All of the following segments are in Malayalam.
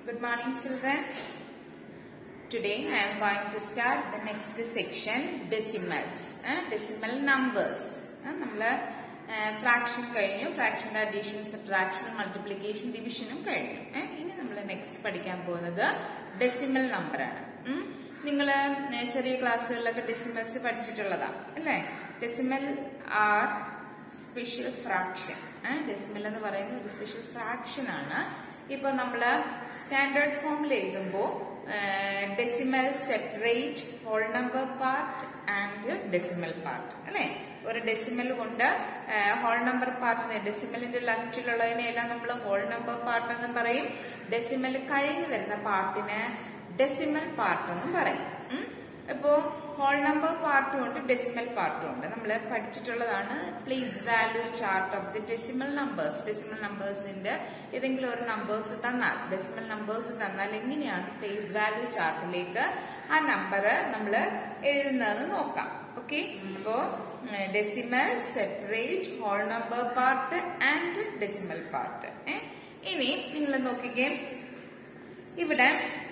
Good morning, children. Today I am going to start the next section, decimals. Uh, decimal numbers. നമ്മൾ ഫ്രാക്ഷൻ കഴിഞ്ഞു ഫ്രാക്ഷൻ്റെ അഡീഷൻ സബ്ട്രാക്ഷൻ മൾട്ടിപ്ലിക്കേഷൻ ഡിവിഷനും കഴിഞ്ഞു ഏ, ഇനി നമ്മൾ നെക്സ്റ്റ് പഠിക്കാൻ പോകുന്നത് ഡെസിമൽ നമ്പറാണ് നിങ്ങൾ ചെറിയ ക്ലാസ്സുകളിലൊക്കെ ഡെസിമൽസ് പഠിച്ചിട്ടുള്ളതാണ് അല്ലേ decimal are special fraction decimal എന്ന് പറയുന്ന ഒരു സ്പെഷ്യൽ ഫ്രാക്ഷൻ ആണ് ഇപ്പൊ നമ്മള് സ്റ്റാൻഡേർഡ് ഫോമിൽ എഴുതുമ്പോൾ decimal separate whole number part and decimal part അല്ലെ ഒരു ഡെസിമൽ കൊണ്ട് ഹോൾ നമ്പർ പാർട്ടിനെ ഡെസിമലിന്റെ ലെഫ്റ്റിലുള്ളതിനെല്ലാം നമ്മൾ ഹോൾ നമ്പർ പാർട്ട് എന്നും പറയും ഡെസിമൽ കഴിഞ്ഞു വരുന്ന പാർട്ടിന് ഡെസിമൽ പാർട്ട് എന്നും പറയും ഉം. ഇപ്പോ ഹോൾ നമ്പർ പാർട്ടും ഉണ്ട് ഡെസിമൽ പാർട്ടും ഉണ്ട് നമ്മൾ പഠിച്ചിട്ടുള്ളതാണ് place value chart of the decimal numbers decimal നമ്പേഴ്സിന്റെ ഏതെങ്കിലും ഒരു നമ്പേഴ്സ് തന്നാൽ ഡെസിമൽ നമ്പേഴ്സ് തന്നാൽ എങ്ങനെയാണ് പ്ലേസ് വാല്യൂ ചാർട്ടിലേക്ക് ആ നമ്പർ നമ്മൾ എഴുതുന്നതെന്ന് നോക്കാം ഓക്കെ അപ്പോ decimal separate whole number part and decimal part ഇനി നിങ്ങൾ നോക്കിക്കേ ഇവിടെ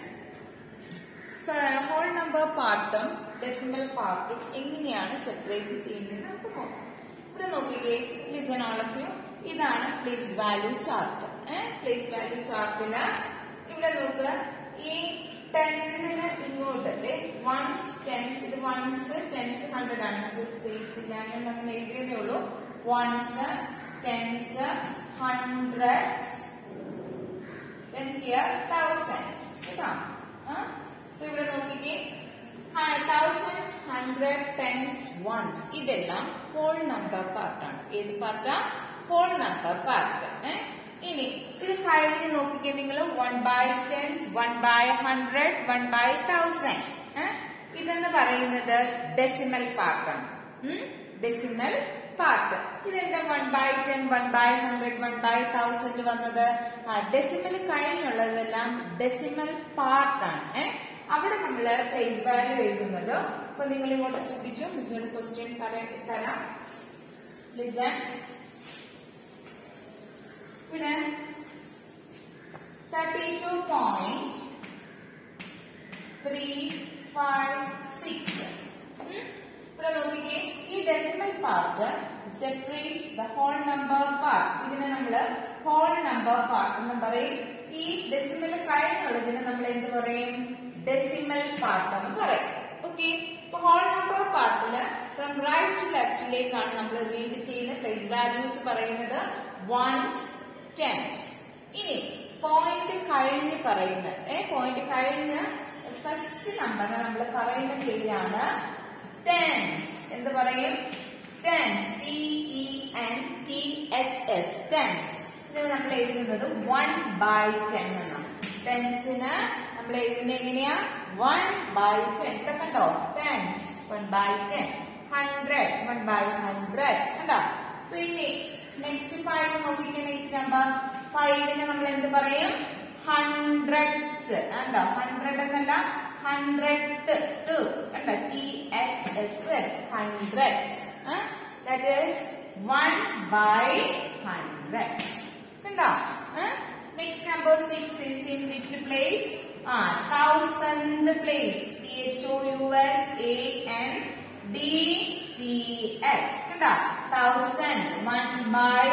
ഹോൾ നമ്പർ പാർട്ടും ഡെസിമൽ പാർട്ടും എങ്ങനെയാണ് സെപ്പറേറ്റ് ചെയ്യുന്നത് നമുക്ക് നോക്കാം ഇവിടെ നോക്കിക്കേ ലിസൺ ഓൾ ഓഫ് യു ഇതാണ് place value chart place value ചാർട്ടില് ഇവിടെ നോക്കുക ഈ ടെന്നിന് ഇങ്ങോട്ട് അല്ലെ വൺസ് ടെൻസ് ഇത് വൺസ് ടെൻസ് ഹൺഡ്രഡ് ആണ് സ്പേസ് ഇല്ല ഞാൻ അങ്ങനെ എഴുതിയതേ ഉള്ളൂ ones tens hundreds then here thousands കേട്ടോ ആ? അപ്പൊ ഇവിടെ നോക്കിക്കേ തൗസൻഡ് ഹൺഡ്രഡ് ടെൻസ് വൺസ് ഇതെല്ലാം ഹോൾ നമ്പർ പാർട്ടാണ് ഏത് പാർട്ടാ ഹോൾ നമ്പർ പാർട്ട് ഇനി ഇത് കഴിഞ്ഞ് നോക്കിക്കേ നിങ്ങൾ one by ten one by hundred one by thousand ഇതെന്ന് പറയുന്നത് ഡെസിമൽ പാർട്ടാണ് ഡെസിമൽ പാർട്ട് ഇതെന്താ one by ten one by hundred one by thousand വന്നത് ഡെസിമൽ കഴിഞ്ഞുള്ളതെല്ലാം ഡെസിമൽ പാർട്ടാണ് ഏഹ് അവിടെ നമ്മൾ പ്ലേസ് വാല്യൂ എഴുതുന്നത് അപ്പൊ നിങ്ങൾ ഇങ്ങോട്ട് ശ്രദ്ധിച്ചു മിസ്സോട് ക്വസ്റ്റ്യൻ തരാം ലിസൺ ഇവിടെ thirty two point three five six ഇവിടെ നോക്കിക്കേ ഈ decimal part separate the whole number part ഇതിനെ നമ്മൾ ഹോൾ നമ്പർ പാർട്ട് എന്ന് പറയും ഈ ഡെസിമൽ കഴിഞ്ഞുള്ളതിനെ നമ്മൾ എന്ത് പറയും ഡെസിമൽ പാർട്ട് എന്ന് പറയും ഓക്കെ ഇപ്പൊ ഹോൾ നമ്പർ പാർട്ടില് ഫ്രം റൈറ്റ് ടു ലെഫ്റ്റിലേക്കാണ് നമ്മൾ റീഡ് ചെയ്യുന്ന പ്ലേസ് വാല്യൂസ് പറയുന്നത് വൺസ് ടെൻസ് ഇനി പോയിന്റ് കഴിഞ്ഞ് പറയുന്നത് ഏ പോയിന്റ് കഴിഞ്ഞ് ഫസ്റ്റ് നമ്പറിനെ നമ്മൾ പറയുന്ന പേരാണ് ടെൻസ് എന്ത് പറയും tens T E N T H S tens ഇത് നമ്മൾ എഴുതുന്നത് വൺ ബൈ ടെൻ എന്നാണ് ടെൻസിന് നമ്മൾ എഴുതുന്നത് എങ്ങനെയാ വൺ ബൈ ടെൻ ഇവിടെ കണ്ടോ tens one by ten hundred one by hundred കണ്ടോ പിന്നെ നെക്സ്റ്റ് ഫൈവ് നോക്കിക്കേ നെക്സ്റ്റ് നമ്പർ ഫൈവിന് നമ്മൾ എന്ത് പറയും ഹൺഡ്രഡ്സ് കണ്ടോ ഹൺഡ്രഡ് എന്നല്ല ഹൺഡ്രഡ് ടു കണ്ടോ T H S hundreds that is one by hundred കണ്ടോ next number six is in which place ആ thousand place T H O U S A N D T H കണ്ടോ thousand one by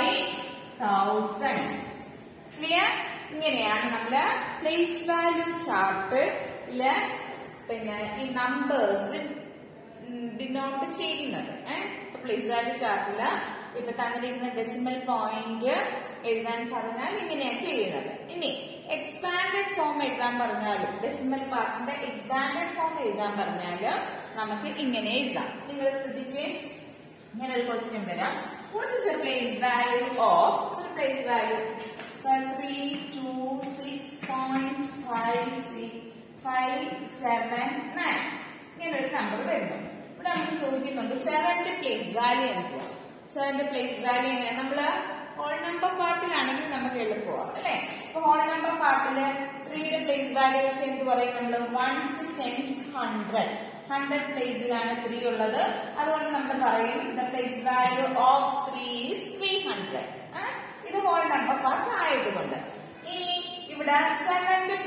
thousand clear ഇങ്ങനെയാണ് നമ്മള് പ്ലേസ് വാല്യൂ ചാർട്ടില് പിന്നെ ഈ നമ്പേഴ്സ് ഡിനോട്ട് ചെയ്യുന്നത് പ്ലേസ് വാല്യൂ ചാർട്ടില് ഇപ്പൊ തന്നിരിക്കുന്ന ഡെസിമൽ പോയിന്റ് എഴുതാൻ പറഞ്ഞാൽ ഇങ്ങനെയാണ് ചെയ്യുന്നത് ഇനി എക്സ്പാൻഡഡ് ഫോം എഴുതാൻ പറഞ്ഞാലും ഡെസിമൽ പാർട്ടിന്റെ എക്സ്പാൻഡഡ് ഫോം എഴുതാൻ പറഞ്ഞാല് നമുക്ക് ഇങ്ങനെ എഴുതാം നിങ്ങൾ ശ്രദ്ധിച്ചേ ഇങ്ങനെ ഒരു ക്വസ്റ്റ്യൻ വരാം what is the place value of ഒരു place value three two six point five six five seven nine ഇങ്ങനെ ഒരു നമ്പർ വരുന്നു ഇവിടെ നമുക്ക് ചോദിക്കുന്നുണ്ട് സെവന്റെ പ്ലേസ് വാല്യൂ എന്തുവാ സെവന്റെ പ്ലേസ് വാല്യൂ എങ്ങനെ നമ്മള് ഹോൾ നമ്പർ പാർട്ടിലാണെങ്കിൽ നമുക്ക് എളുപ്പമാണ് അല്ലെ അപ്പൊ ഹോൾ നമ്പർ പാർട്ടില് ത്രീയുടെ പ്ലേസ് വാല്യൂ വെച്ച് എന്ത് പറയും നമ്മൾ വൺസ് ടെൻസ് ഹൺഡ്രഡ് ഹൺഡ്രഡ് പ്ലേസിലാണ് ത്രീ ഉള്ളത് അതുകൊണ്ട് നമ്മൾ പറയും the place value of three is three hundred ഇത് ഹോൾ നമ്പർ പാർട്ട് ആയതുകൊണ്ട് ഇനി ഇവിടെ സെവന്റെ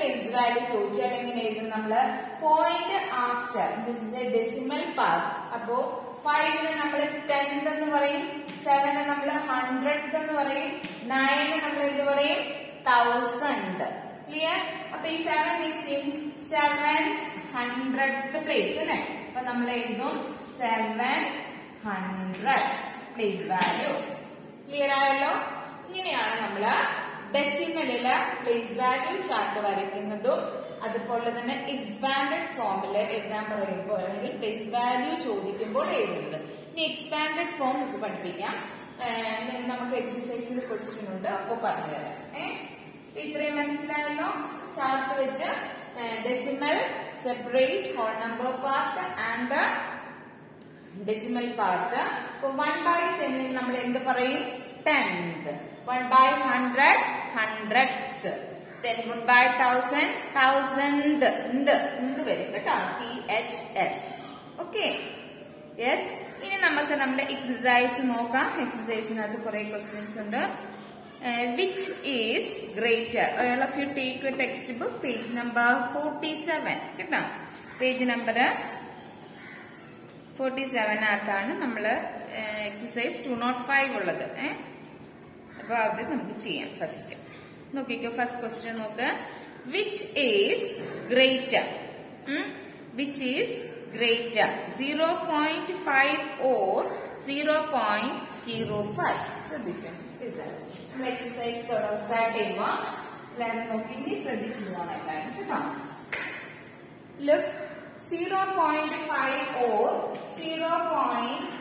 പ്ലേസ് വാല്യൂ ചോദിച്ചാൽ എങ്ങനെ എഴുതും നമ്മള് point after this is a decimal part അപ്പോ ഫൈവിന് നമ്മൾ ടെൻത്ത് എന്ന് പറയും സെവന് നമ്മൾ ഹൺഡ്രഡ് എന്ന് പറയും നയന് നമ്മൾ എന്ത് പറയും തൗസൻഡ് ക്ലിയർ അപ്പൊ ഈ seven is in seven hundred place അല്ലെ അപ്പൊ നമ്മൾ എഴുതും seven hundred place value clear ആയല്ലോ ഇങ്ങനെയാണ് നമ്മള് ഡെസിമലില് പ്ലേസ് വാല്യൂ ചാർട്ട് വരയ്ക്കുന്നതും അതുപോലെ തന്നെ എക്സ്പാൻഡഡ് ഫോമിൽ എഴുതാൻ പറയുമ്പോൾ അല്ലെങ്കിൽ പ്ലേസ് വാല്യൂ ചോദിക്കുമ്പോൾ എഴുതുന്നത് ഇനി എക്സ്പാൻഡഡ് ഫോം മിസ് പഠിപ്പിക്കാം ഏഹ് നമുക്ക് എക്സസൈസിൽ ക്വസ്റ്റ്യൻ ഉണ്ട് അപ്പോൾ പറഞ്ഞുതരാം ഏഹ് ഇത്രയും മനസ്സിലായല്ലോ ചാർട്ട് വെച്ച് decimal separate whole number part and decimal part ഇപ്പൊ വൺ ബൈ ടെന്നിൽ നമ്മൾ എന്ത് പറയും tenth one by hundred hundreds ten one by thousand thousand ഉണ്ട് ഉണ്ട് വരും കേട്ടോ T H S okay yes ഇനി നമുക്ക് നമ്മുടെ എക്സസൈസ് നോക്കാം എക്സസൈസിനകത്ത് കുറെ ക്വസ്റ്റ്യൻസ് ഉണ്ട് which is greater all of you take text book page number forty seven കേട്ടോ പേജ് നമ്പർ ഫോർട്ടി സെവനകത്താണ് നമ്മൾ എക്സസൈസ് ടു നോട്ട് ഫൈവ് ഉള്ളത് ഏ അപ്പൊ അത് നമുക്ക് ചെയ്യാം ഫസ്റ്റ് നോക്കിക്കോ ഫസ്റ്റ് ക്വസ്റ്റ്യൻ നോക്ക് which is greater which is greater zero point five or zero point zero five ശ്രദ്ധിച്ചു നമ്മൾ എക്സസൈസ് സ്റ്റാർട്ട് ചെയ്യുമ്പോ എല്ലാവരും നോക്കി ഇനി ശ്രദ്ധിച്ചു പോകണം എല്ലാവരും കേട്ടോ look zero point five or zero point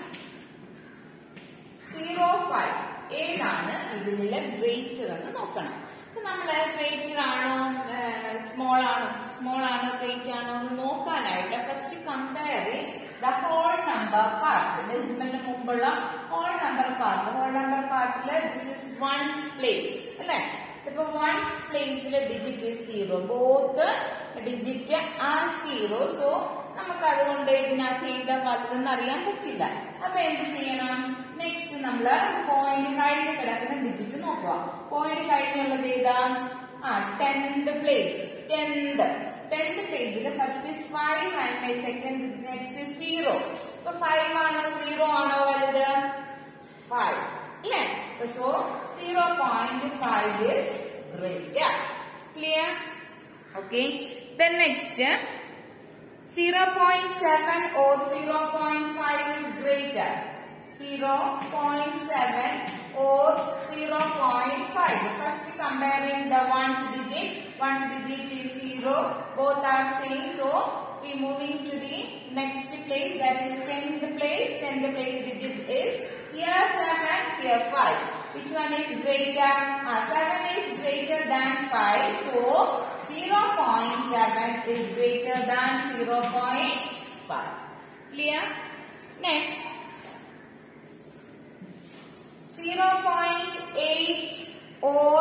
zero five ഏതാണ് ഇതിലെ ഗ്രേറ്റർ എന്ന് നോക്കണം അപ്പൊ നമ്മള് ഗ്രേറ്റർ ആണോ സ്മോൾ ആണോ സ്മോൾ ആണോ ഗ്രേറ്റ് ആണോ എന്ന് നോക്കാനായിട്ട് first compare the whole number part ഡെസിമലിന് മുമ്പുള്ള whole number part whole number പാർട്ടില് ദിസ് ഇസ് വൺസ് പ്ലേസ് അല്ലെ ഇപ്പൊ വൺസ് പ്ലേസിലെ ഡിജിറ്റ് സീറോ ബോത്ത് ഡിജിറ്റ് ആ സീറോ സോ നമുക്ക് അതുകൊണ്ട് ഇതിനകത്ത് ഏതാ വലുതെന്ന് അറിയാൻ പറ്റില്ല അപ്പൊ എന്ത് ചെയ്യണം നെക്സ്റ്റ് നമ്മള് പോയിന്റ് കഴിഞ്ഞ് കിടക്കുന്ന ഡിജിറ്റ് നോക്കുക പോയിന്റ് കഴിഞ്ഞുള്ളത് ഏതാ ആ ടെൻത് പ്ലേസ് ടെൻത് ടെൻത് പ്ലേസിൽ first is five and my second next zero ഇപ്പൊ ഫൈവ് ആണോ സീറോ ആണോ വലുത് ഫൈവ് അല്ലേ so zero point five is greater clear okay then next 0.7 or 0.5 is greater. 0.7 or 0.5. First comparing the ones digit. Ones digit is 0. Both are same. So we moving to the next place. That is 10th place. 10th place digit is here 7, here 5. Which one is greater? Uh, 7 is greater than 5. So 0.7 is greater than 0.5. Clear? Next. 0.8 or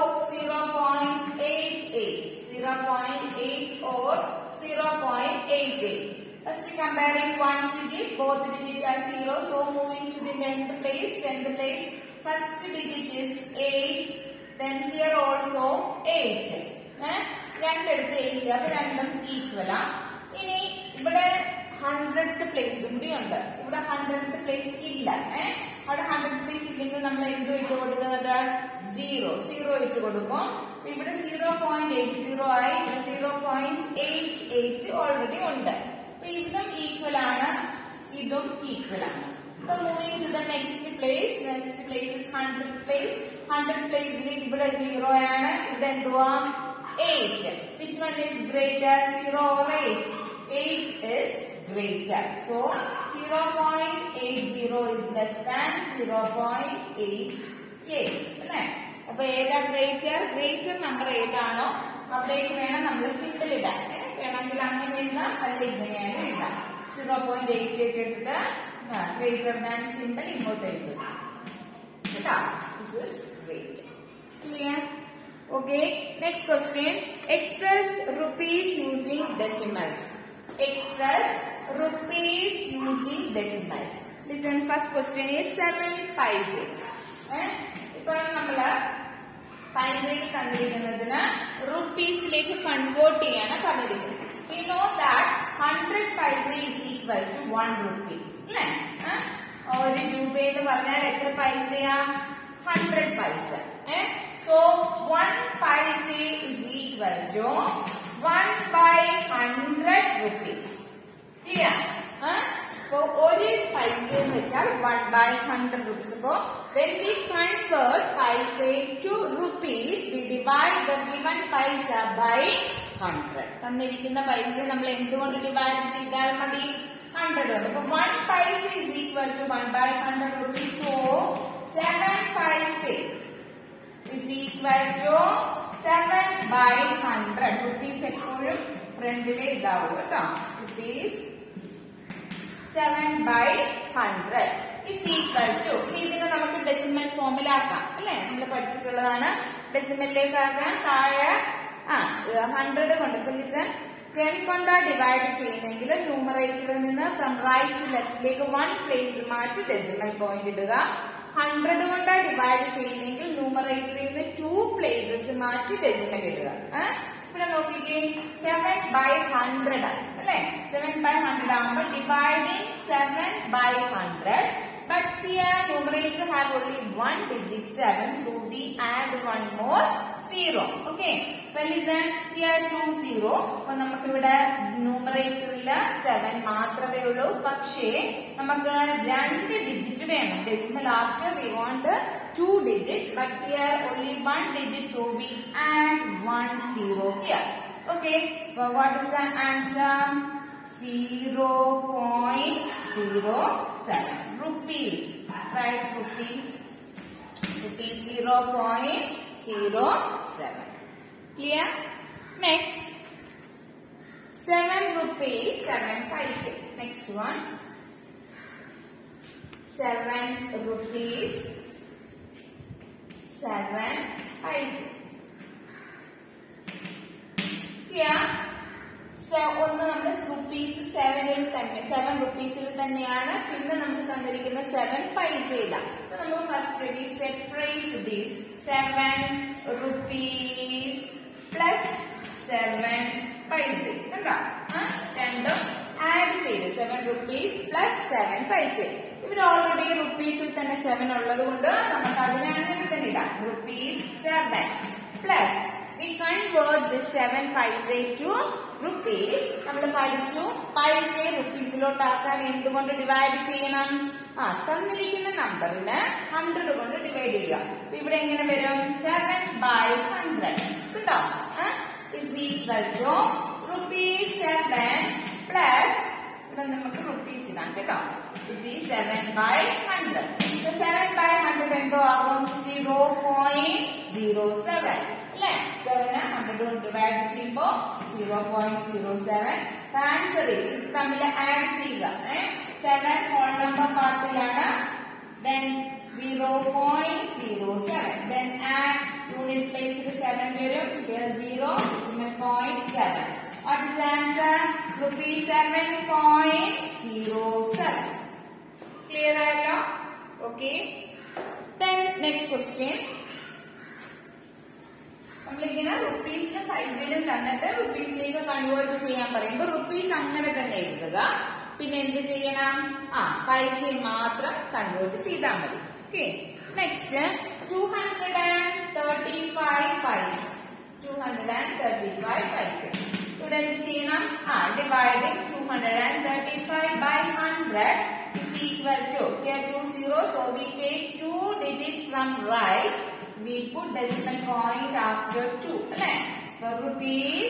0.88. 0.8 or 0.88. First comparing ones digit, both digits are 0. So moving to the 10th place, 10th place. First digit is 8. Then here also 8. Eh? രണ്ടെടുത്ത് എയ്റ്റ് അപ്പൊ രണ്ടും ഈക്വലാ ഇനി ഇവിടെ ഹൺഡ്രഡ് പ്ലേസും കൂടി ഉണ്ട് ഇവിടെ ഹൺഡ്രഡ് പ്ലേസ് ഇല്ല ഏഹ് അവിടെ ഹൺഡ്രഡ് പ്ലേസ് ഇല്ലെങ്കിൽ നമ്മൾ എന്തോ ഇട്ട് കൊടുക്കുന്നത് സീറോ സീറോ ഇട്ട് കൊടുക്കും അപ്പൊ ഇവിടെ സീറോ പോയിന്റ് എയ്റ്റ് സീറോ ആയി ഇവിടെ zero point eight eight already ഉണ്ട് അപ്പൊ ഇതും ഈക്വൽ ആണ് ഇതും ഈക്വൽ ആണ് അപ്പൊ moving to the next place next place is hundred place hundred പ്ലേസിൽ ഇവിടെ സീറോ ആണ് ഇവിടെ എന്തുവാ 8. Which one is greater, 0 or 8? 8 is greater. So, 0.80 is less than 0.88. അല്ലേ അപ്പൊ ഏതാ ഗ്രേറ്റർ ഗ്രേറ്റർ നമ്പർ ഏതാണോ അവിടേക്ക് വേണം നമ്മൾ സിമ്പിൾ ഇടാൻ ഏ? വേണമെങ്കിൽ അങ്ങനെ എഴുതാം അല്ല ഇങ്ങനെയാണ് എഴുതാം സീറോ പോയിന്റ് എയ്റ്റ് എയ്റ്റ് ഇട്ടിട്ട് ഗ്രേറ്റർ ദാൻ സിമ്പിൾ ഇങ്ങോട്ട് എഴുതും കേട്ടോ this is great clear Okay, next question. Express rupees using decimals. Express rupees using decimals. Listen, first question is 7 paise. Eh? ഇപ്പൊ നമ്മള് പൈസയിൽ തന്നിരിക്കുന്നതിന് റുപ്പീസിലേക്ക് കൺവേർട്ട് കൺവേർട്ട് ചെയ്യാണ് പറഞ്ഞിരിക്കുന്നത് we know that hundred paisa is equal to one rupee അല്ലേ ആ? ഒരു രൂപ എന്ന് പറഞ്ഞാൽ എത്ര പൈസയാ hundred paisa so one paisa is equal to one by hundred rupees clear അപ്പോ ഒരു പൈസ എന്ന് വെച്ചാൽ വൺ ബൈ ഹൺഡ്രഡ് റുപ്പീസ് അപ്പോ when we convert paisa to rupees we divide the given paisa by hundred തന്നിരിക്കുന്ന പൈസ നമ്മൾ എന്തുകൊണ്ട് ഡിവൈഡ് ചെയ്താൽ മതി ഹൺഡ്രഡ് കൊണ്ട് അപ്പൊ one paisa is equal to one by hundred rupees so seven paisa is equal to 7 by 100 rupees എപ്പോഴും ഫ്രണ്ടിലെ ഇതാവും കേട്ടോ rupees seven by hundred is equal to ഇനി ഇതിനെ നമുക്ക് ഡെസിമൽ ഫോമിലാക്കാം അല്ലെ നമ്മൾ പഠിച്ചിട്ടുള്ളതാണ് ഡെസിമലിലേക്ക് ആക്കാൻ താഴെ ആ ഹൺഡ്രഡ് കൊണ്ട് ഇപ്പൊ ലിസൺ ടെൻ കൊണ്ട് ഡിവൈഡ് ചെയ്യുന്നെങ്കിൽ ന്യൂമറേറ്ററിൽ നിന്ന് ഫ്രം റൈറ്റ് ടു ലെഫ്റ്റിലേക്ക് വൺ പ്ലേസ് മാറ്റി ഡെസിമൽ പോയിന്റ് ഇടുക ഹൺഡ്രഡ് കൊണ്ട് ഡിവൈഡ് ചെയ്യുന്നെങ്കിൽ ന്യൂമറേറ്ററിൽ നിന്ന് ടു പ്ലേസസ് മാറ്റി ഡെസിമൽ ഇടുക ഏ? ഇവിടെ നോക്കിക്കേ സെവൻ ബൈ ഹൺഡ്രഡ് അല്ലെ സെവൻ ബൈ ഹൺഡ്രഡ് ആകുമ്പോൾ dividing seven by hundred but here numerator have only one digit seven so we add one more zero okay listen here two zero അപ്പൊ നമുക്ക് ഇവിടെ ന്യൂമറേറ്ററിൽ സെവൻ മാത്രമേ ഉള്ളൂ പക്ഷേ നമുക്ക് രണ്ട് ഡിജിറ്റ് വേണം decimal after we want two digits but here only one digit so we add one zero here okay what is the answer zero point zero seven rupees right rupees rupees 0.07 clear next 7 rupees 7 paise next one 7 rupees 7 paise clear സെ- ഒന്ന് നമ്മുടെ റുപ്പീസ് സെവനിൽ തന്നെ സെവൻ റുപ്പീസിൽ തന്നെയാണ് പിന്നെ നമുക്ക് തന്നിരിക്കുന്ന സെവൻ പൈസയില്ല അപ്പൊ നമുക്ക് first we separate these seven rupees plus seven paisa കണ്ടോ ആ? രണ്ടും ആഡ് ചെയ്ത് സെവൻ റുപ്പീസ് പ്ലസ് സെവൻ പൈസ ഇവർ ഓൾറെഡി റുപ്പീസിൽ തന്നെ സെവൻ ഉള്ളത് കൊണ്ട് നമുക്ക് അതിനെ അങ്ങനെ തന്നെ ഇടാം rupees seven plus we convert this seven paisa to rupees നമ്മൾ പഠിച്ചു പൈസ റുപ്പീസിലോട്ടാക്കാൻ എന്തുകൊണ്ട് ഡിവൈഡ് ചെയ്യണം ആ തന്നിരിക്കുന്ന നമ്പറിന് ഹൺഡ്രഡ് കൊണ്ട് ഡിവൈഡ് ചെയ്യുക അപ്പൊ ഇവിടെ എങ്ങനെ വരും സെവൻ ബൈ ഹൺഡ്രഡ് കേട്ടോ is equal to rupees seven plus ഇവിടെ നമുക്ക് റുപ്പീസ് ഇടാം കേട്ടോ rupees seven by hundred seven by hundred എന്തോ ആകും സീറോ പോയിന്റ് സീറോ സെവൻ അല്ലെ സെവന് ഹൺഡ്രഡ് കൊണ്ട് ഡിവൈഡ് ചെയ്യുമ്പോ zero point zero seven answer ഇത് തമ്മിൽ ആഡ് ചെയ്യുക സെവൻ ഹോൾ നമ്പർ പാർട്ടിലാണ് then 0.07 then add unit place to 7 വരും here 0 decimal point 7 what is the answer rupees 7.07 clear ആയല്ലോ okay then next question നമ്മളിങ്ങനെ റുപ്പീസിന് പൈസയിലും തന്നിട്ട് റുപ്പീസിലേക്ക് കൺവേർട്ട് ചെയ്യാൻ പറയുമ്പോൾ റുപ്പീസ് അങ്ങനെ തന്നെ എഴുതുക പിന്നെ എന്ത് ചെയ്യണം ആ പൈസ മാത്രം കൺവേർട്ട് ചെയ്താൽ മതി okay next two hundred and thirty five paisa two hundred and thirty five paisa ഇവിടെ എന്ത് ചെയ്യണം ആ dividing two hundred and thirty five by hundred is equal to here two zeros so we take two digits from right we put decimal point after 2 അല്ലേ for rupees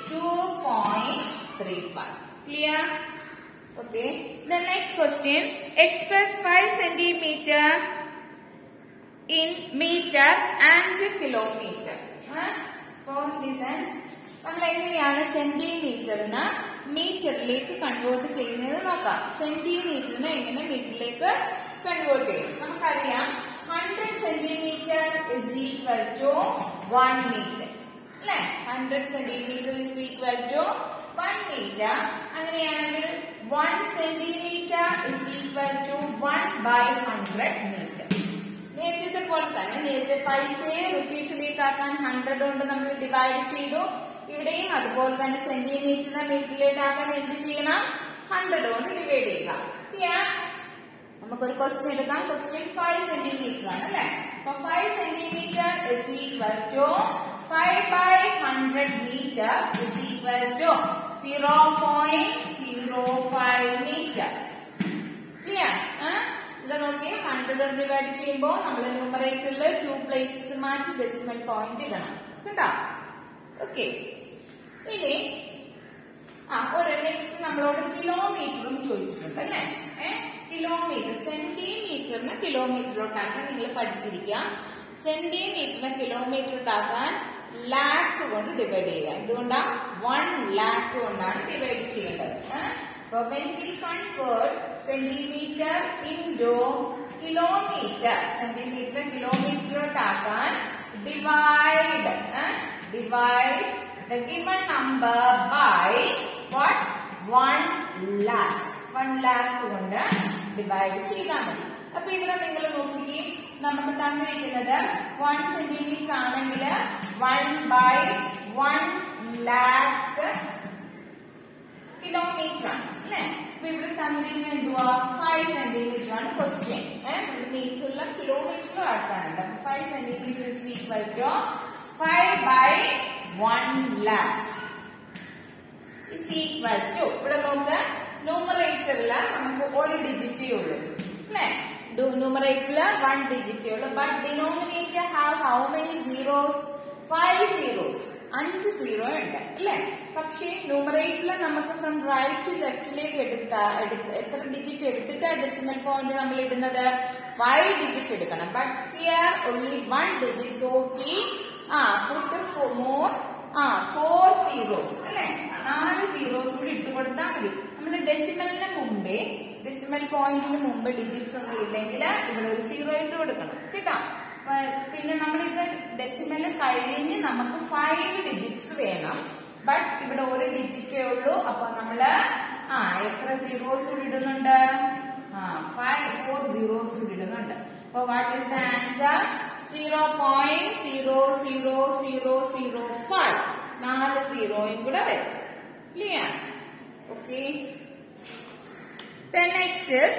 2.35 clear okay the next question express 5 centimeter in meter and kilometer huh? so listen നമ്മൾ എങ്ങനെയാണ് സെന്റിമീറ്ററിന് മീറ്ററിലേക്ക് കൺവേർട്ട് ചെയ്യുന്നത് നോക്കാം സെന്റിമീറ്ററിന് എങ്ങനെ മീറ്ററിലേക്ക് കൺവേർട്ട് ചെയ്യും നമുക്കറിയാം hundred centimetre is equal to one metre അല്ലെ hundred centimetre is equal to one metre അങ്ങനെയാണെങ്കിൽ one centimetre is equal to one by hundred metre ഇനി നേരത്തെ പോലെ തന്നെ നേരത്തെ പൈസയെ റുപ്പീസിലേക്ക് ആക്കാൻ ഹൺഡ്രഡ് കൊണ്ട് നമ്മൾ ഡിവൈഡ് ചെയ്തു ഇവിടെയും അതുപോലെ തന്നെ സെന്റിമീറ്ററിനെ മീറ്ററിലേക്ക് ആക്കാൻ എന്ത് ചെയ്യണം ഹൺഡ്രഡ് കൊണ്ട് ഡിവൈഡ് ചെയ്യുക Yeah. നമുക്കൊരു ക്വസ്റ്റ്യൻ എടുക്കാം ക്വസ്റ്റ്യൻ ഫൈവ് സെന്റിമീറ്റർ ആണ് അല്ലെ അപ്പൊ five centimetre is equal to five by hundred metre is equal to zero point zero five metre clear ഇവിടെ നോക്കി ഹൺഡ്രഡ് ഡിവൈഡ് ചെയ്യുമ്പോൾ നമ്മൾ ന്യൂമറേറ്ററിൽ ടു പ്ലേസസ് മാറ്റി ഡെസിമൽ പോയിന്റ് ഇടണം കണ്ടോ ഓക്കെ ഇനി ആ ഒരു നെക്സ്റ്റ് നമ്മളോട് കിലോമീറ്ററും ചോദിച്ചിട്ടുണ്ട് അല്ലേ കിലോമീറ്റർ സെന്റിമീറ്ററിന് കിലോമീറ്ററിലോട്ടാക്കാൻ നിങ്ങൾ പഠിച്ചിരിക്കുക സെന്റിമീറ്ററിന് കിലോമീറ്ററിലോട്ടാക്കാൻ ലാക്ക് കൊണ്ട് ഡിവൈഡ് ചെയ്യുക എന്തുകൊണ്ടാ വൺ ലാക്ക് കൊണ്ടാണ് ഡിവൈഡ് ചെയ്യേണ്ടത് അപ്പൊ when we convert centimetre into kilometre centimetre കിലോമീറ്ററിലോട്ടാക്കാൻ divide divide the given number by what 1 lakh 1 lakh കൊണ്ട് ഡിവൈഡ് ചെയ്താൽ മതി അപ്പൊ ഇവിടെ നിങ്ങൾ നോക്കിക്കേ നമുക്ക് തന്നിരിക്കുന്നത് വൺ സെന്റിമീറ്റർ ആണെങ്കിൽ one by one lakh kilometre ആണ് അല്ലെ അപ്പൊ ഇവിടെ തന്നിരിക്കുന്നത് എന്തുവാ ഫൈവ് സെന്റിമീറ്റർ ആണ് ക്വസ്റ്റ്യൻ മീറ്ററിലും കിലോമീറ്ററിലും ആക്കാനുണ്ട് അപ്പൊ five centimetre is equal to five by one lakh is equal to ഇവിടെ നോക്ക് ന്യൂമറേറ്ററില് നമുക്ക് ഒരു ഡിജിറ്റേ ഉള്ളൂ അല്ലേ ന്യൂമറേറ്ററില് വൺ ഡിജിറ്റേ ഉള്ളൂ but denominator have how many zeros five zeros അഞ്ച് സീറോ ഉണ്ട് അല്ലേ പക്ഷേ ന്യൂമറേറ്ററിൽ നമുക്ക് ഫ്രം റൈറ്റ് ടു ലെഫ്റ്റിലേക്ക് എടുത്ത എടുത്ത് എത്ര ഡിജിറ്റ് എടുത്തിട്ട് ഡെസിമൽ പോയിന്റ് നമ്മൾ ഇടുന്നത് ഫൈവ് ഡിജിറ്റ് എടുക്കണം but here only one digit so we uh put more uh four zeros അല്ലെ നാല് സീറോസ് കൂടി ഇട്ട് കൊടുത്താൽ മതി നമ്മൾ ഡെസിമലിന് മുമ്പേ ഡെസിമൽ പോയിന്റിന് മുമ്പ് ഡിജിറ്റ്സ് ഒന്നും ഇല്ലെങ്കിൽ ഇവിടെ ഒരു സീറോ ഇട്ട് കൊടുക്കണം കേട്ടോ അപ്പൊ പിന്നെ നമ്മൾ ഇത് ഡെസിമൽ കഴിഞ്ഞ് നമുക്ക് ഫൈവ് ഡിജിറ്റ്സ് വേണം ബട്ട് ഇവിടെ ഒരു ഡിജിറ്റേ ഉള്ളൂ അപ്പൊ നമ്മള് ആ എത്ര സീറോസ് കൂടി ഇടുന്നുണ്ട് ആ ഫൈവ് ഫോർ സീറോസ് കൂടി ഇടുന്നുണ്ട് അപ്പൊ what is the answer zero point zero zero zero zero five നാല് സീറോയും കൂടെ വരും clear okay next is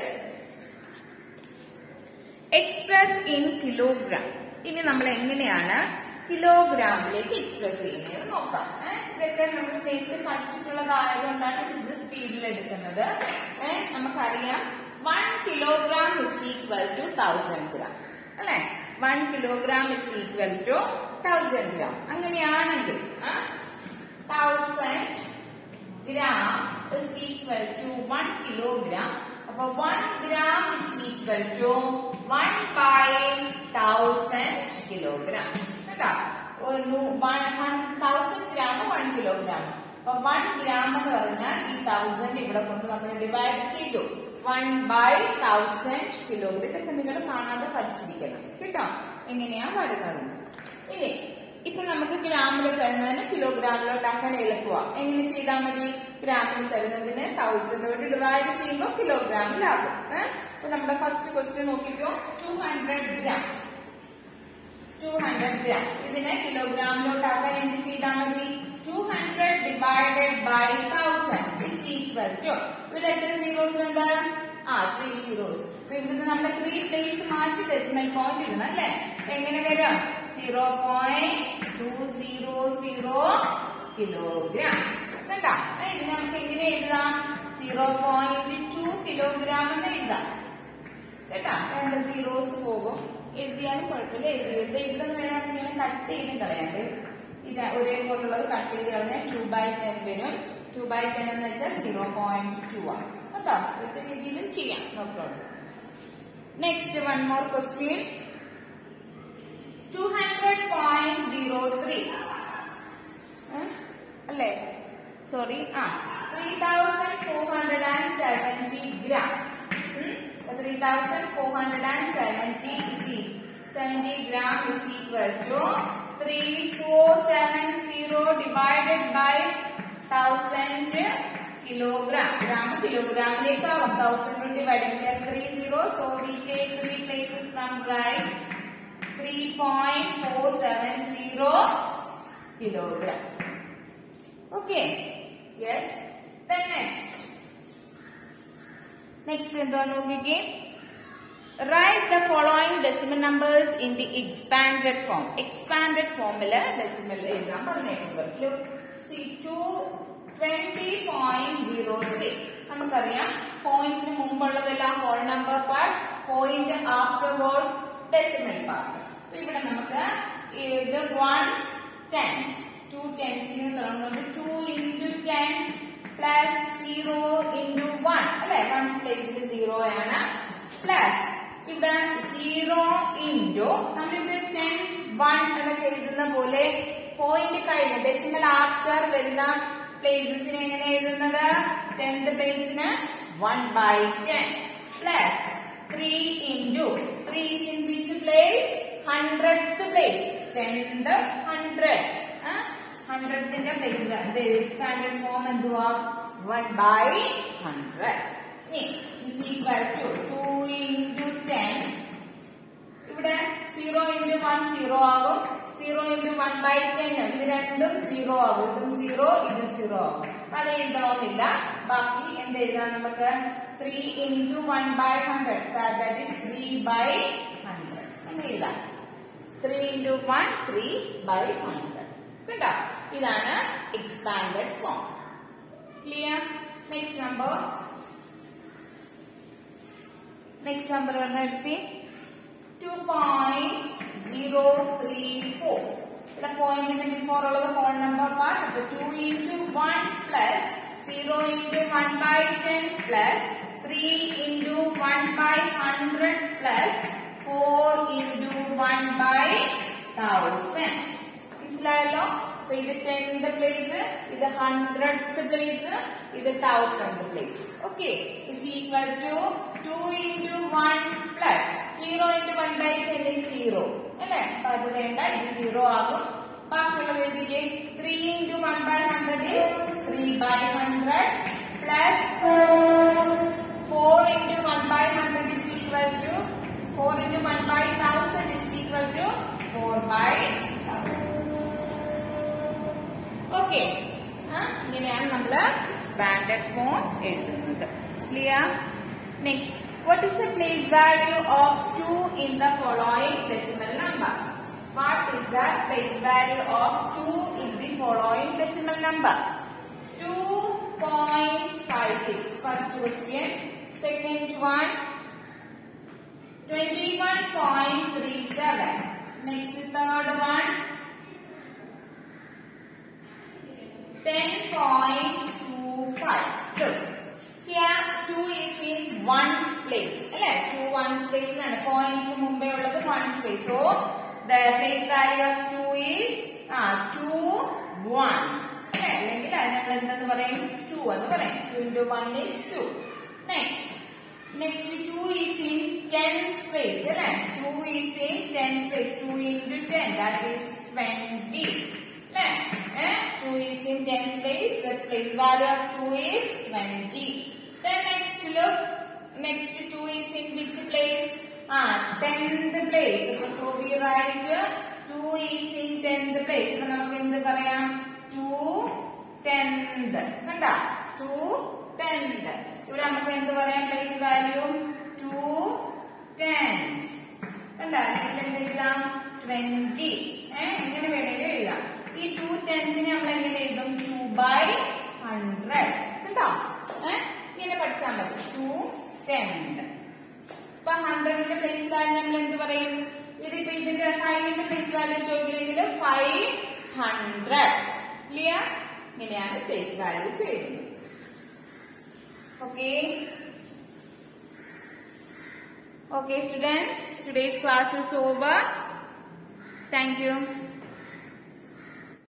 express in kilogram ഇനി നമ്മൾ എങ്ങനെയാണ് കിലോഗ്രാമിലേക്ക് എക്സ്പ്രസ് ചെയ്യുന്നത് നോക്കാം ഏ, ഇതൊക്കെ നമ്മൾ നേരത്തെ പഠിച്ചിട്ടുള്ളതായതുകൊണ്ടാണ് ഇത് സ്പീഡിൽ എടുക്കുന്നത് ഏഹ് നമുക്കറിയാം one kilogram is equal to thousand gram അല്ലെ one kilogram is equal to thousand gram അങ്ങനെയാണെങ്കിൽ thousand gram is equal to one kilogram അപ്പൊ one gram is equal to one by thousand kilogram കേട്ടോ ഒരു തൗസൻഡ് ഗ്രാം വൺ കിലോഗ്രാം അപ്പൊ വൺ ഗ്രാം എന്ന് പറഞ്ഞാൽ ഈ തൗസൻഡ് ഇവിടെ കൊണ്ട് നമ്മൾ ഡിവൈഡ് ചെയ്തു വൺ ബൈ തൗസൻഡ് കിലോഗ്രാം ഇതൊക്കെ നിങ്ങൾ കാണാതെ പഠിച്ചിരിക്കണം കേട്ടോ എങ്ങനെയാ വരുന്നത് ഇനി ഇപ്പൊ നമുക്ക് ഗ്രാമിൽ തരുന്നതിന് കിലോഗ്രാമിലോട്ടാക്കാൻ എളുപ്പമാണ് എങ്ങനെ ചെയ്താൽ മതി ഗ്രാമിൽ തരുന്നതിന് തൗസൻഡ് കൊണ്ട് ഡിവൈഡ് ചെയ്യുമ്പോൾ കിലോഗ്രാമിലാകും ഏഹ് അപ്പൊ നമ്മുടെ ഫസ്റ്റ് ക്വസ്റ്റ്യൻ നോക്കിക്കോ two hundred gram two hundred gram ഇതിനെ കിലോഗ്രാമിലോട്ടാക്കാൻ എന്ത് ചെയ്താൽ മതി two hundred divided by thousand is equal to ഇവിടെ എത്ര സീറോസ് ഉണ്ട് ആ ത്രീ സീറോസ് അപ്പൊ ഇവിടുന്ന് നമ്മൾ ത്രീ പ്ലേസ് മാറ്റി ഡെസിമൽ പോയിന്റ് ഇടണം അല്ലേ അപ്പൊ എങ്ങനെ വരും zero point two zero zero kilogram കണ്ടാ ഇത് നമുക്ക് എങ്ങനെ എഴുതാം സീറോ പോയിന്റ് ടു കിലോഗ്രാം എന്ന് എഴുതാം കേട്ടാ രണ്ട് സീറോസ് പോകും എഴുതിയാലും കുഴപ്പമില്ല എഴുതിയത് ഇവിടെ നിന്ന് വേണമെങ്കിൽ ഇങ്ങനെ കട്ട് ചെയ്ത് കളയാണ്ട് ഇത് ഒരേപോലുള്ളത് കട്ട് ചെയ്ത് കളഞ്ഞാൽ ടു ബൈ ടെൻ വരും ടു ബൈ ടെൻ എന്ന് വെച്ചാൽ സീറോ പോയിന്റ് ടു ആണ് കേട്ടോ ഏത് രീതിയിലും ചെയ്യാം no problem next one more question two hundred point zero three അല്ലേ sorry uh three thousand four hundred and seventy gram three thousand four hundred and seventy seventy gram is equal to three four seven zero divided by thousand kilogram gram കിലോഗ്രാമിലേക്ക് ആവും thousand divide three zero so we take three places from right three point four seven zero kilogram okay yes next next എന്താ നോക്കിക്കേ right the following decimal numbers in the expanded form expanded ഫോമില് ഡെസിമൽ എഴുതാൻ പറഞ്ഞിട്ടുണ്ട് C two twenty point zero three നമുക്കറിയാം പോയിന്റിന് മുമ്പുള്ളതെല്ലാം whole number part point after whole decimal part അപ്പൊ ഇവിടെ നമുക്ക് ഇത് വൺസ് ടെൻസ് ടു ടെൻസിൽ നിന്ന് തുടങ്ങുന്നുണ്ട് two into ten plus zero into one അല്ലെ വൺസ് പ്ലേസിൽ സീറോ ആണ് പ്ലസ് ഇവിടെ സീറോ ഇൻറ്റു നമ്മളിവിടെ ടെൻ വൺ എന്നൊക്കെ എഴുതുന്ന പോലെ പോയിന്റ് കഴിഞ്ഞ് ഡെസിമൽ ആഫ്റ്റർ വരുന്ന പ്ലേസസിനെ എങ്ങനെ എഴുതുന്നത് ടെൻത് പ്ലേസിന് one by ten plus three into three in which place hundred place tenth hundred ഹൺഡ്രഡിന്റെ പ്ലേസ് എക്സ്പാൻഡഡ് ഫോം എന്തുവാ വൺ ബൈ ഹൺഡ്രഡ് ഇനി is equal to two into ten ഇവിടെ സീറോ ഇൻറ്റു വൺ സീറോ ആകും zero into one by ten ഇത് രണ്ടും സീറോ ആകും ഇതും സീറോ ഇതും സീറോ ആകും അത് എഴുതണമെന്നില്ല ബാക്കി എന്ത് എഴുതാം നമുക്ക് three into one by hundred that is three by hundred എന്ന് എഴുതാം three into one three by hundred കേട്ടോ ഇതാണ് expanded form clear next number next number പറഞ്ഞ എടുത്തി two point zero three four ഇവിടെ പോയിന്റിന് ബിഫോർ ഉള്ളത് ഹോൾ നമ്പർ പാർട്ട് അപ്പൊ two into one plus zero into one by ten plus three into one by hundred plus four into one by thousand മനസ്സിലായല്ലോ അപ്പൊ ഇത് ടെൻത് പ്ലേസ് ഇത് ഹൺഡ്രഡ് പ്ലേസ് ഇത് thousand place okay is equal to two into one plus zero into one by ten is zero അല്ലെ അപ്പൊ അത് വേണ്ട ഇത് സീറോ ആകും ബാക്കിയുള്ളത് എഴുതിക്കേ three into one by hundred is three by hundred plus four into one by hundred is equal to four into one by thousand is equal to four by thousand okay ഇങ്ങനെയാണ് നമ്മൾ എക്സ്പാൻഡഡ് ഫോം എഴുതുന്നത് clear next what is the place value of two in the following decimal number what is the place value of two in the following decimal number two point five six first question second one twenty one point three seven next third one 10.25. Look, here 2 is in ones place. അല്ലേ 2 ones place ആണ് പോയിന്റിന് മുമ്പേ ഉള്ളത് ones place. So, the place value of 2 is ആ 2 ones. അല്ലേ അല്ലെങ്കിൽ അതിനെ നമ്മൾ എന്തെന്ന് പറയും 2 എന്ന് പറയും 2 into 1 is 2. Next, next 2 is in tens place. അല്ലേ 2 is in tens place. 2 into 10 that is 20. അല്ലേ eh? 2 is in tens place. The place value of 2 is 20. Then next look. Next 2 is in which place? Ah, 10th place. So we write 2 is in 10th place. അപ്പൊ നമുക്ക് എന്ത് പറയാം 2 10th. കണ്ട 2 10th. ഇവിടെ നമുക്ക് എന്ത് പറയാം പ്ലേസ് വാല്യൂ 2 tens. കണ്ട അല്ലെങ്കിൽ എന്ത് എഴുതാം 20. ഏഹ് എങ്ങനെ വേണേലും എഴുതാം ഈ ടു ടെൻത്തിന് നമ്മൾ എങ്ങനെ എഴുതും ടു ബൈ ഹൺഡ്രഡ് കേട്ടോ ഏഹ് ഇങ്ങനെ പഠിച്ചാൽ മതി ടു ടെൻത് ഇപ്പൊ ഹൺഡ്രഡിന്റെ പ്ലേസ് വാല്യൂ നമ്മൾ എന്ത് പറയും ഇതിപ്പോ ഇതിന്റെ ഫൈവിന്റെ പ്ലേസ് വാല്യൂ ചോദിക്കണമെങ്കിൽ ഫൈവ് ഹൺഡ്രഡ് ക്ലിയർ ഇങ്ങനെയാണ് പ്ലേസ് വാല്യൂസ് എഴുതുന്നത് okay Okay students, today's class is over. Thank you.